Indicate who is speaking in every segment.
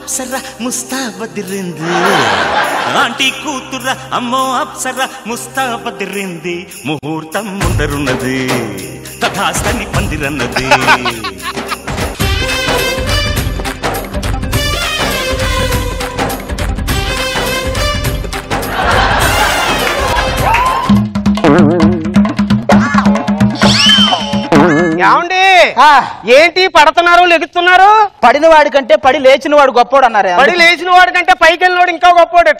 Speaker 1: Apsara ముస్తాబదిరింది aunty కూతుర అమ్మో అప్సర ముస్తాబదిరింది ముహూర్తం ముందరున్నది తథాస్తని పందిరన్నది
Speaker 2: ఏమండి
Speaker 3: ఆ,
Speaker 2: ఏంటి పడుతున్నారు లెగుతున్నారు
Speaker 3: పడిన వాడి కంటే పడి లేచిన వాడు గొప్పోడు అన్నారు
Speaker 2: పడి లేచిన వాడి కంటే పైకి వెళ్ళినోడు ఇంకా గొప్పోడట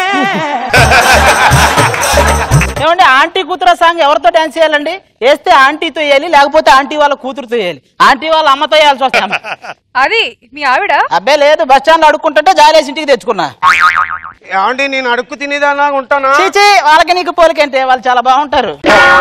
Speaker 3: ఏమండి ఆంటీ కూతురు సాంగ్ ఎవరితో డాన్స్ చేయాలండి వేస్తే ఆంటీతో వేయాలి లేకపోతే ఆంటీ వాళ్ళ కూతురుతో వేయాలి ఆంటీ వాళ్ళ అమ్మతో వేయాల్సి వస్తాం
Speaker 4: అది మీ ఆవిడ
Speaker 3: అబ్బాయి లేదు బస్ స్టాండ్ అడుక్కుంటుంటే జాలేసి ఇంటికి తెచ్చుకున్నా
Speaker 2: ఏమండి నేను అడుక్కు తినేదానా ఉంటానా
Speaker 3: చీచి వాళ్ళకి నీకు పోలికంటే వాళ్ళు చాలా బాగుంటారు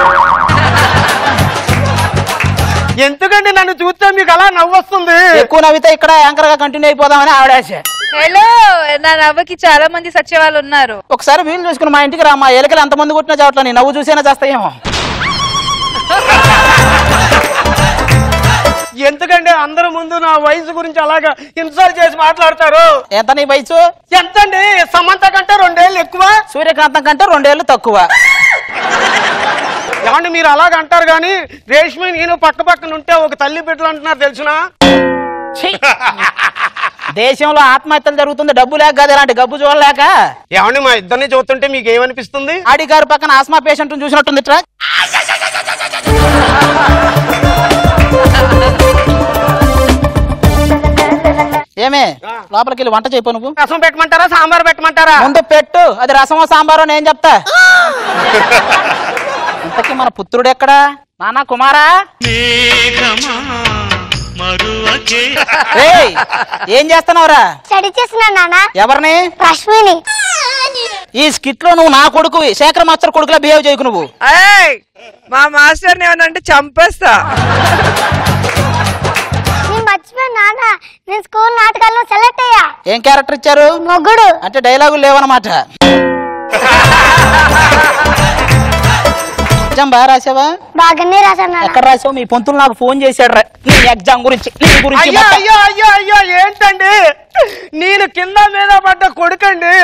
Speaker 2: ఎందుకండి నన్ను చూస్తే మీకు అలా నవ్వు వస్తుంది
Speaker 3: ఎక్కువ నవ్వితే ఇక్కడ యాంకర్ గా కంటిన్యూ అయిపోదామని ఆవిడ ఆశ
Speaker 4: హలో నా నవ్వకి చాలా మంది సచ్చే వాళ్ళు ఉన్నారు
Speaker 3: ఒకసారి వీలు చూసుకుని మా ఇంటికి రా మా ఎలకలు ఎంతమంది కొట్టినా చావట్లా నీ నవ్వు చూసేనా చేస్తాయేమో
Speaker 2: ఎందుకండి అందరి ముందు నా వయసు గురించి అలాగా ఇన్సల్ట్ చేసి మాట్లాడతారు
Speaker 3: ఎంత నీ వయసు
Speaker 2: ఎంతండి సమంత కంటే రెండేళ్ళు ఎక్కువ
Speaker 3: సూర్యకాంతం కంటే రెండేళ్లు తక్కువ
Speaker 2: ఏమండి మీరు అలాగ అంటారు కానీ రేష్మి నేను పక్క పక్కన ఉంటే ఒక తల్లి బిడ్డలు అంటున్నారు తెలుసునా
Speaker 3: ఛీ! దేశంలో ఆత్మహత్యలు జరుగుతుంది డబ్బు లేక కదా ఇలాంటి గబ్బు చూడలేక
Speaker 2: ఏమండి మా ఇద్దరిని చూస్తుంటే మీకు ఏమనిపిస్తుంది
Speaker 3: ఆడి గారు పక్కన ఆస్మా పేషెంట్ చూసినట్టుంది ఇట్రా ఏమే లోపలికి వెళ్ళి వంట చేయపో నువ్వు
Speaker 2: రసం పెట్టమంటారా సాంబార్ పెట్టమంటారా
Speaker 3: ముందు పెట్టు అది రసమో సాంబారో నేను చెప్తా ఇంతకీ మన పుత్రుడు ఎక్కడా నానా కుమారా ఏయ్ ఏం చేస్తున్నావురా
Speaker 5: స్టడీ చేస్తున్నా నాన్న
Speaker 3: ఎవరిని
Speaker 5: రష్మిని
Speaker 3: ఈ స్కిట్ లో నువ్వు నా కొడుకు శేఖర్ మాస్టర్ కొడుకులా బిహేవ్ చేయకు నువ్వు
Speaker 6: ఏయ్! మా మాస్టర్ ఏమన్నా అంటే చంపేస్తా
Speaker 5: నేను మర్చిపోయాను నాన్న నేను స్కూల్ నాటకాల్లో సెలెక్ట్ అయ్యా
Speaker 3: ఏం క్యారెక్టర్ ఇచ్చారు
Speaker 5: మొగ్గుడు
Speaker 3: అంటే డైలాగులు లేవన్నమాట ఎగ్జామ్ బాగా రాసావా
Speaker 5: బాగానే రాశాను నాన్న
Speaker 3: ఎక్కడ రాసావు మీ పొంతులు నాకు ఫోన్ చేశాడు రా నీ ఎగ్జామ్ గురించి నీ గురించి
Speaker 2: అయ్యో
Speaker 3: మొత్తం.
Speaker 2: అయ్యో అయ్యో అయ్యో ఏంటండి నేను కింద మీద పడ్డ కొడుకండి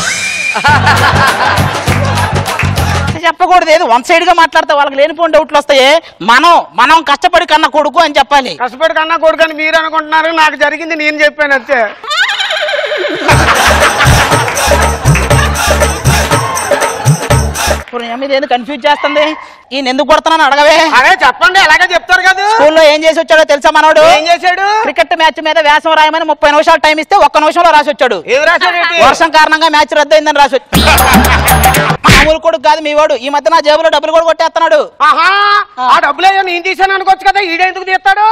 Speaker 3: చెప్పకూడదు ఏదో వన్ సైడ్ గా మాట్లాడితే వాళ్ళకి లేనిపోయిన డౌట్లు వస్తాయి మనం మనం కష్టపడి కన్న కొడుకు అని చెప్పాలి
Speaker 2: కష్టపడి కన్నా కొడుకని మీరు అనుకుంటున్నారు నాకు జరిగింది నేను చెప్పాను అంతే
Speaker 3: ఇప్పుడు ఏం మీద ఎందుకు కన్ఫ్యూజ్ చేస్తుంది ఈయన ఎందుకు కొడుతున్నాను అడగవే
Speaker 2: అదే చెప్పండి అలాగే చెప్తారు కదా
Speaker 3: స్కూల్లో ఏం చేసి వచ్చాడో తెలుసా మనోడు
Speaker 2: ఏం చేశాడు
Speaker 3: క్రికెట్ మ్యాచ్ మీద వ్యాసం రాయమని ముప్పై నిమిషాలు టైం ఇస్తే ఒక్క నిమిషంలో రాసి వచ్చాడు
Speaker 2: ఏది రాశాడేంటి
Speaker 3: వర్షం కారణంగా మ్యాచ్ రద్దయిందని రాసి వచ్చి- మామూలు కొడుకు కాదు మీ వాడు ఈ మధ్య నా జేబులో డబ్బులు కూడా కొట్టేస్తున్నాడు
Speaker 2: ఆహా ఆ డబ్బులు అయ్యో నేను తీసాను అనుకోవచ్చు కదా ఈడెందుకు తీస్తాడు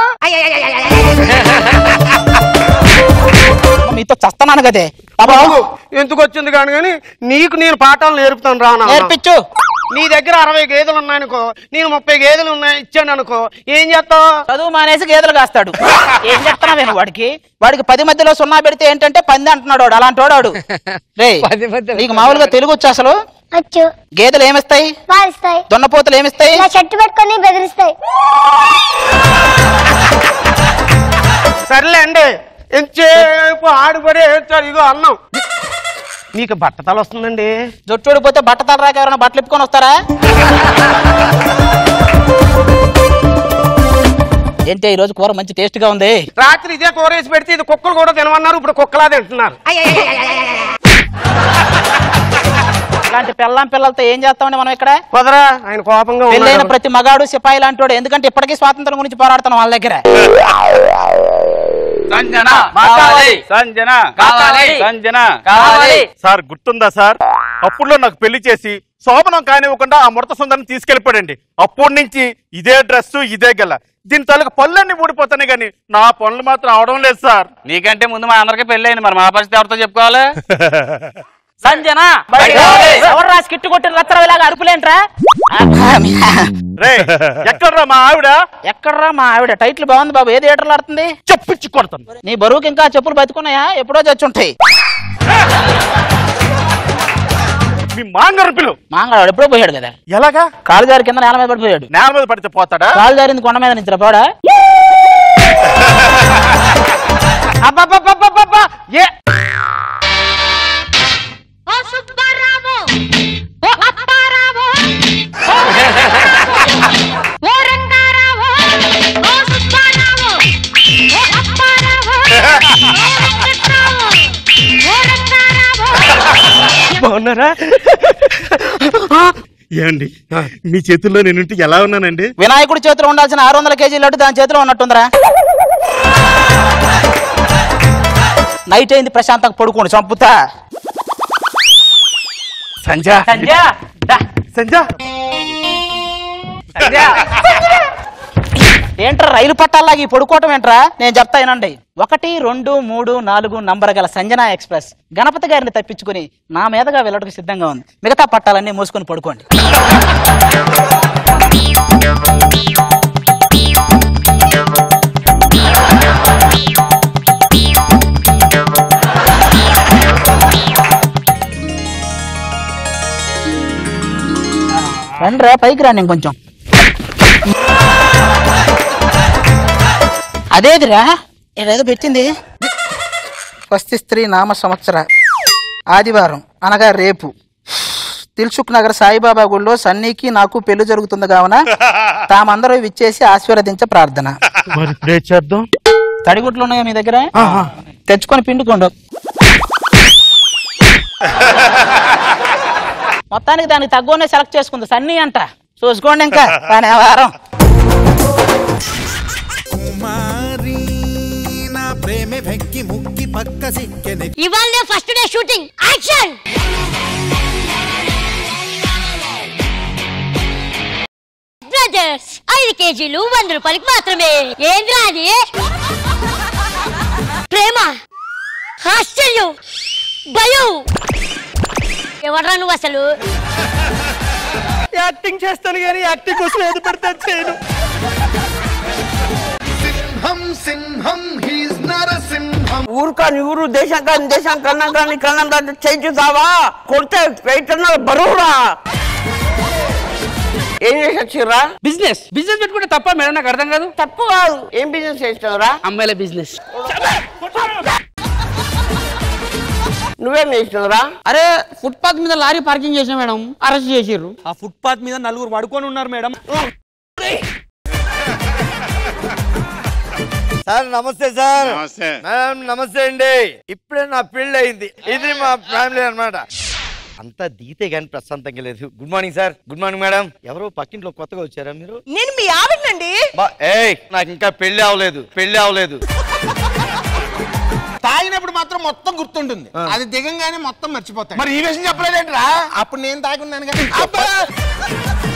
Speaker 3: మీతో చస్తున్నాను కదే పాపం
Speaker 2: బాబు ఎందుకు వచ్చింది కానీ కానీ నీకు నేను పాఠాలు నేర్పుతాను రా నాన్న.
Speaker 3: నేర్పించు
Speaker 2: నీ దగ్గర అరవై గేదెలు ఉన్నాయనుకో నేను ముప్పై గేదెలు ఉన్నాయి ఇచ్చాను అనుకో ఏం చేస్తావు
Speaker 3: చదువు మానేసి గేదెలు కాస్తాడు ఏం చెప్తున్నావేను వాడికి వాడికి పది మధ్యలో సున్నా పెడితే ఏంటంటే పంది అంటున్నాడు వాడు అలాంటి వాడు రే
Speaker 6: పది మధ్యలో
Speaker 3: నీకు మామూలుగా తెలుగు వచ్చి అసలు
Speaker 5: వచ్చు
Speaker 3: గేదెలు ఏమిస్తాయి
Speaker 5: వారిస్తాయి
Speaker 3: దున్నపోతులు ఏమిస్తాయి
Speaker 5: ఇలా చెట్టు పెట్టుకొని బెదిరిస్తాయి
Speaker 2: సర్లేండి ఎంతసేపు ఆడుపడే ఏడ్చారు ఇగో అన్నం మీకు బట్టతల వస్తుందండి
Speaker 3: జుట్టు ఊడిపోతే బట్ట తలరాక ఎవరైనా బట్టలు ఇప్పుకొని వస్తారా ఏంటి ఈ రోజు కూర మంచి టేస్ట్ గా ఉంది
Speaker 2: రాత్రి ఇదే కూర వేసి పెడితే ఇది కుక్కలు కూడా తినమన్నారు ఇప్పుడు కుక్కలా తింటున్నారు
Speaker 3: ఇలాంటి పెళ్ళాం పిల్లలతో ఏం చేస్తామండి మనం ఇక్కడ
Speaker 2: కుదరా ఆయన కోపంగా
Speaker 3: పెళ్ళైన
Speaker 2: ఉన్నాడు.
Speaker 3: ప్రతి మగాడు సిపాయి లాంటి వాడు ఎందుకంటే ఇప్పటికీ స్వాతంత్రం గురించి పోరాడుతున్నాం వాళ్ళ దగ్గర
Speaker 7: సంజన కావాలి సంజన కావాలి సంజన కావాలి సార్ గుర్తుందా సార్ అప్పుడులో నాకు పెళ్లి చేసి శోభనం కానివ్వకుండా ఆ ముడత సుందరిని తీసుకెళ్ళిపోడండి అప్పటి నుంచి ఇదే డ్రెస్ ఇదే గల దీని తాలూకు పళ్ళన్నీ ఊడిపోతాయి కానీ నా పనులు మాత్రం అవడం లేదు సార్
Speaker 8: నీకంటే ముందు మా అందరికి పెళ్లి అయింది మరి మా పరిస్థితి ఎవరితో చెప్పుకోవాలి
Speaker 3: సంజన
Speaker 8: బయటికి రావాలి.
Speaker 3: ఎవరు రా స్కిట్ కొట్టిన రచ్చరవిలాగా అరుపులేంట్రా
Speaker 7: రే ఎక్కడ్రా మా ఆవిడ
Speaker 3: ఎక్కడ్రా మా ఆవిడ టైటిల్ బాగుంది బాబు ఏ థియేటర్లో ఆడుతుంది
Speaker 7: చెప్పించి కొడతాను
Speaker 3: నీ బరువుకి ఇంకా చెప్పులు బతుకున్నాయా ఎప్పుడో చచ్చుంటాయి
Speaker 7: మీ మాంగారు పిలు
Speaker 3: మాంగళవాడు ఎప్పుడో పోయాడు కదా
Speaker 7: ఎలాగా
Speaker 3: కాలు జారి కింద నేల మీద పడిపోయాడు
Speaker 7: నేల మీద పడితే పోతాడా
Speaker 3: కాలు జారింది కొండ మీద నుంచి పోడా
Speaker 2: అబ్బబ్బబ్బబ్బబ్బబ్బా! ఏ
Speaker 5: ఓ సుబ్బారావు ఓ అప్పారావు ఓ రంగారావు ఓ సుబ్బారావు ఓ అప్పారావు ఓ వెంకట్రావు ఓ రంగారావు
Speaker 2: బాగున్నారా
Speaker 7: ఏమండి మీ చేతుల్లో నేనుంటే ఎలా ఉన్నానండి
Speaker 3: వినాయకుడి చేతిలో ఉండాల్సిన ఆరు వందల కేజీ లడ్డు దాని చేతిలో ఉన్నట్టుందిరా నైట్ అయింది ప్రశాంతంగా పడుకోండి చంపుతా
Speaker 7: సంజా సంజా
Speaker 3: ఏంట్రా రైలు పట్టాలాగి పడుకోవటం ఏంట్రా నేను చెప్తా వినండి ఒకటి రెండు మూడు నాలుగు నంబర్ గల సంజనా ఎక్స్ప్రెస్ గణపతి గారిని తప్పించుకుని నా మీదగా వెళ్ళడానికి సిద్ధంగా ఉంది మిగతా పట్టాలన్నీ మూసుకొని పడుకోండి రండిరా పైకి రా నేను కొంచెం అదేదిరా ఏదో పెట్టింది స్వస్తి స్త్రీ నామ సంవత్సర ఆదివారం అనగా రేపు దిల్సుఖ్ నగర్ సాయిబాబా గుళ్ళో సన్నీకి నాకు పెళ్లి జరుగుతుంది కావున తామందరూ విచ్చేసి ఆశీర్వదించ ప్రార్థన
Speaker 2: మరి ప్రే చేద్దాం
Speaker 3: తడిగుడ్లు ఉన్నాయా మీ దగ్గర తెచ్చుకొని పిండుకోండు మొత్తానికి దానికి తక్కువనే సెలెక్ట్ చేసుకుంది సన్నీ అంట చూసుకోండి ఇంకా కానీ ఆ వారం
Speaker 9: కుమారి నా ప్రేమ వెక్కి ముక్కి పక్క సిక్కెని
Speaker 5: ఇవాళ first day shooting action brothers ఐదు కేజీలు వంద రూపాయలకి మాత్రమే ఏంద్రా అది ప్రేమ ఆశ్చర్యం భయం ఎవడ్రా నువ్వు అసలు
Speaker 2: యాక్టింగ్ చేస్తాను కానీ యాక్టింగ్ కోసం ఏది పడితే చేయను
Speaker 9: సింహం సింహం హీస్ నరసింహం
Speaker 2: ఊరు కాని ఊరు దేశం కాని దేశం కన్నా కాని కన్నా చేయించుతావా కొడితే పెయిటన్న బరువురా ఏం చేసి వచ్చిర్రా
Speaker 10: బిజినెస్ బిజినెస్ పెట్టుకుంటే తప్ప మేడం నాకు అర్థం కాదు
Speaker 2: తప్పు కాదు ఏం బిజినెస్ చేసినావురా
Speaker 10: అమ్మాయిల బిజినెస్
Speaker 2: నువ్వేం చేసినావురా
Speaker 10: అరే ఫుట్పాత్ మీద లారీ పార్కింగ్ చేసిన మేడం అరెస్ట్ చేసిర్రు
Speaker 11: ఆ ఫుట్పాత్ మీద నలుగురు పడుకొని ఉన్నారు మేడం
Speaker 12: సార్ నమస్తే సార్ మేడం నమస్తే అండి ఇప్పుడే నా పెళ్ళి అయింది ఇది మా ఫ్యామిలీ అన్నమాట అంతా దిగితే గానీ ప్రశాంతంగా లేదు good morning sir good morning madam ఎవరో పక్కింట్లో కొత్తగా వచ్చారా మీరు
Speaker 6: నేను మీ ఆవిడనండి
Speaker 12: బా- ఏయ్ నాకు ఇంకా పెళ్లి అవ్వలేదు పెళ్లి అవ్వలేదు
Speaker 9: తాగినప్పుడు మాత్రం మొత్తం గుర్తుంటుంది అది దిగంగానే మొత్తం మర్చిపోతాడు మరి ఈ విషయం చెప్పలేదేంట్రా అప్పుడు నేను తాగున్నాను కదా